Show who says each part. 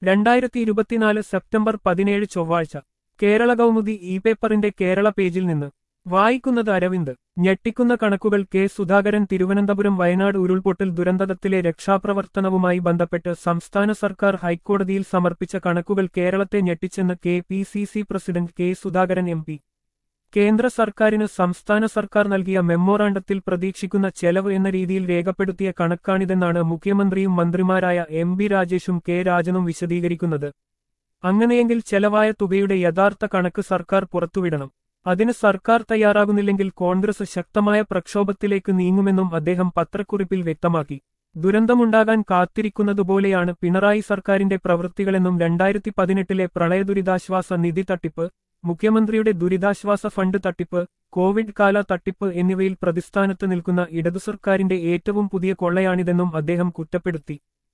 Speaker 1: രണ്ടായിരത്തി ഇരുപത്തിനാല് സെപ്റ്റംബർ പതിനേഴ് ചൊവ്വാഴ്ച കേരള കൗമുദി ഇ പേപ്പറിന്റെ കേരള പേജിൽ നിന്ന് വായിക്കുന്നത് അരവിന്ദ് ഞെട്ടിക്കുന്ന കണക്കുകൾ കെ സുധാകരൻ തിരുവനന്തപുരം വയനാട് ഉരുൾപൊട്ടൽ ദുരന്തത്തിലെ രക്ഷാപ്രവർത്തനവുമായി ബന്ധപ്പെട്ട് സംസ്ഥാന സർക്കാർ ഹൈക്കോടതിയിൽ സമർപ്പിച്ച കണക്കുകൾ കേരളത്തെ ഞെട്ടിച്ചെന്ന് K P C C president K Sudhakaran M P കേന്ദ്ര സർക്കാരിന് സംസ്ഥാന സർക്കാർ നൽകിയ മെമ്മോറാണ്ടത്തിൽ പ്രതീക്ഷിക്കുന്ന ചെലവ് എന്ന രീതിയിൽ രേഖപ്പെടുത്തിയ കണക്കാണിതെന്നാണ് മുഖ്യമന്ത്രിയും മന്ത്രിമാരായ എം ബി രാജേഷും കെ രാജനും വിശദീകരിക്കുന്നത് അങ്ങനെയെങ്കിൽ ചെലവായ തുകയുടെ യഥാർത്ഥ കണക്ക് സർക്കാർ പുറത്തുവിടണം അതിന് സർക്കാർ തയ്യാറാകുന്നില്ലെങ്കിൽ കോൺഗ്രസ് ശക്തമായ പ്രക്ഷോഭത്തിലേക്ക് നീങ്ങുമെന്നും അദ്ദേഹം പത്രക്കുറിപ്പിൽ വ്യക്തമാക്കി ദുരന്തമുണ്ടാകാൻ കാത്തിരിക്കുന്നതുപോലെയാണ് പിണറായി സർക്കാരിന്റെ പ്രവൃത്തികളെന്നും രണ്ടായിരത്തി പതിനെട്ടിലെ പ്രളയദുരിതാശ്വാസ നിധി തട്ടിപ്പ് മുഖ്യമന്ത്രിയുടെ ദുരിതാശ്വാസ ഫണ്ട് തട്ടിപ്പ് കോവിഡ് കാല തട്ടിപ്പ് എന്നിവയിൽ പ്രതിസ്ഥാനത്ത് നിൽക്കുന്ന ഇടതു സർക്കാരിന്റെ ഏറ്റവും പുതിയ കൊള്ളയാണിതെന്നും അദ്ദേഹം കുറ്റപ്പെടുത്തി